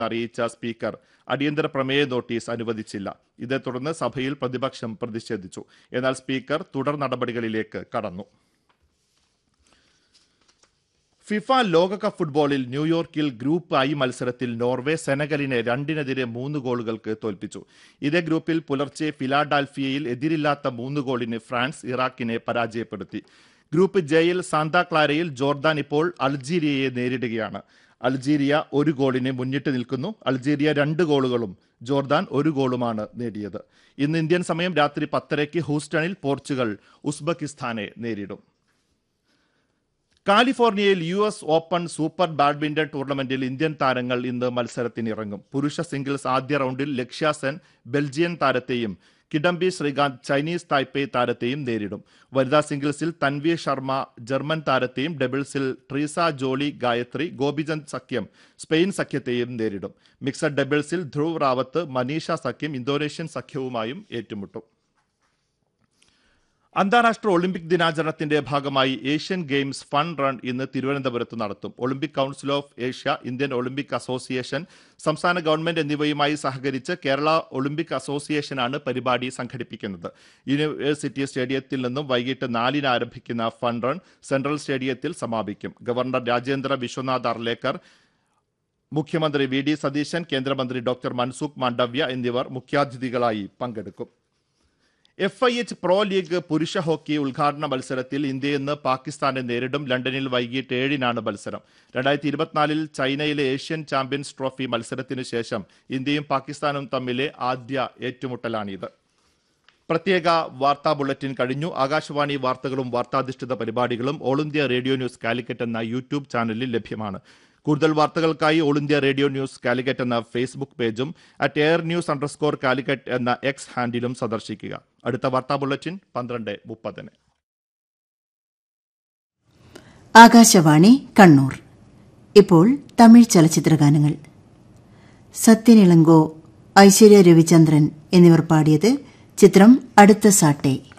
അറിയിച്ച സ്പീക്കർ അടിയന്തര പ്രമേയ നോട്ടീസ് അനുവദിച്ചില്ല ഇതേ തുടർന്ന് സഭയിൽ പ്രതിപക്ഷം പ്രതിഷേധിച്ചു എന്നാൽ സ്പീക്കർ തുടർ നടപടികളിലേക്ക് കടന്നു ഫിഫ ലോകകപ്പ് ഫുട്ബോളിൽ ന്യൂയോർക്കിൽ ഗ്രൂപ്പ് ഐ മത്സരത്തിൽ നോർവേ സെനഗലിനെ രണ്ടിനെതിരെ മൂന്ന് ഗോളുകൾക്ക് തോൽപ്പിച്ചു ഇതേ ഗ്രൂപ്പിൽ പുലർച്ചെ ഫിലാഡാൽഫിയയിൽ എതിരില്ലാത്ത മൂന്ന് ഗോളിന് ഫ്രാൻസ് ഇറാഖിനെ പരാജയപ്പെടുത്തി ഗ്രൂപ്പ് ജെയിൽ സാന്താക്ലാരയിൽ ജോർദാൻ ഇപ്പോൾ അൾജീരിയയെ നേരിടുകയാണ് അൾജീരിയ ഒരു ഗോളിന് മുന്നിട്ട് നിൽക്കുന്നു അൾജീരിയ രണ്ട് ഗോളുകളും ജോർദാൻ ഒരു ഗോളുമാണ് നേടിയത് ഇന്ന് ഇന്ത്യൻ സമയം രാത്രി പത്തരയ്ക്ക് ഹൂസ്റ്റണിൽ പോർച്ചുഗൽ ഉസ്ബെക്കിസ്ഥാനെ നേരിടും കാലിഫോർണിയയിൽ U S Open Super badminton ടൂർണമെന്റിൽ ഇന്ത്യൻ താരങ്ങൾ ഇന്ന് മത്സരത്തിനിറങ്ങും പുരുഷ സിംഗിൾസ് ആദ്യ റൗണ്ടിൽ ലക്ഷ്യ സെൻ ബെൽജിയൻ താരത്തെയും കിഡംബി ശ്രീകാന്ത് ചൈനീസ് തായ്പേ താരത്തെയും നേരിടും വനിതാ സിംഗിൾസിൽ തൻവീർ ശർമ്മ ജർമ്മൻ താരത്തെയും ഡബിൾസിൽ ട്രീസ ജോളി ഗായത്രി ഗോപിചന്ദ് സഖ്യം സ്പെയിൻ സഖ്യത്തെയും നേരിടും മിക്സഡ് ഡബിൾസിൽ ധ്രുവ് റാവത്ത് മനീഷ സഖ്യം ഇന്തോനേഷ്യൻ സഖ്യവുമായും ഏറ്റുമുട്ടും അന്താരാഷ്ട്ര ഒളിമ്പിക് ദിനാചരണത്തിന്റെ ഭാഗമായി ഏഷ്യൻ ഗെയിംസ് ഫൺ റൺ ഇന്ന് തിരുവനന്തപുരത്ത് നടത്തും Olympic Council of Asia Indian Olympic Association സംസ്ഥാന ഗവൺമെന്റ് എന്നിവയുമായി സഹകരിച്ച് കേരള ഒളിമ്പിക് അസോസിയേഷനാണ് പരിപാടി സംഘടിപ്പിക്കുന്നത് യൂണിവേഴ്സിറ്റി സ്റ്റേഡിയത്തിൽ നിന്നും വൈകിട്ട് നാലിന് ആരംഭിക്കുന്ന ഫൺ റൺ സെൻട്രൽ സ്റ്റേഡിയത്തിൽ സമാപിക്കും ഗവർണർ രാജേന്ദ്ര വിശ്വനാഥ് അർലേക്കർ മുഖ്യമന്ത്രി വി ഡി സതീശൻ കേന്ദ്രമന്ത്രി ഡോക്ടർ മൻസുഖ് മാണ്ഡവ്യ എന്നിവർ മുഖ്യാതിഥികളായി പങ്കെടുക്കും F I H pro league പുരുഷ ഹോക്കി ഉദ്ഘാടന മത്സരത്തിൽ ഇന്ത്യ ഇന്ന് പാകിസ്ഥാനെ നേരിടും ലണ്ടനിൽ വൈകിട്ട് ഏഴിനാണ് മത്സരം രണ്ടായിരത്തി ഇരുപത്തിനാലിൽ ചൈനയിലെ ഏഷ്യൻ ചാമ്പ്യൻസ് ട്രോഫി മത്സരത്തിനു ശേഷം ഇന്ത്യയും പാകിസ്ഥാനും തമ്മിലെ ആദ്യ ഏറ്റുമുട്ടലാണിത് പ്രത്യേക വാർത്താ ബുള്ളറ്റിൻ കഴിഞ്ഞു ആകാശവാണി വാർത്തകളും വാർത്താധിഷ്ഠിത പരിപാടികളും All India Radio News Calicut എന്ന യൂട്യൂബ് ചാനലിൽ ലഭ്യമാണ് കൂടുതൽ വാർത്തകൾക്കായി All India Radio News Calicut എന്ന ഫേസ്ബുക്ക് പേജും at air news underscore Calicut എന്ന എക്സ് ഹാൻഡിലും സന്ദർശിക്കുക അടുത്ത വാർത്താ ബുള്ളറ്റിൻ പന്ത്രണ്ട് മുപ്പതിന് ആകാശവാണി കണ്ണൂർ ഇപ്പോൾ തമിഴ് ചലച്ചിത്രഗാനങ്ങൾ സത്യനിളങ്കോ ഐശ്വര്യ രവിചന്ദ്രൻ എന്നിവർ പാടിയത് ചിത്രം അടുത്ത സാട്ടെ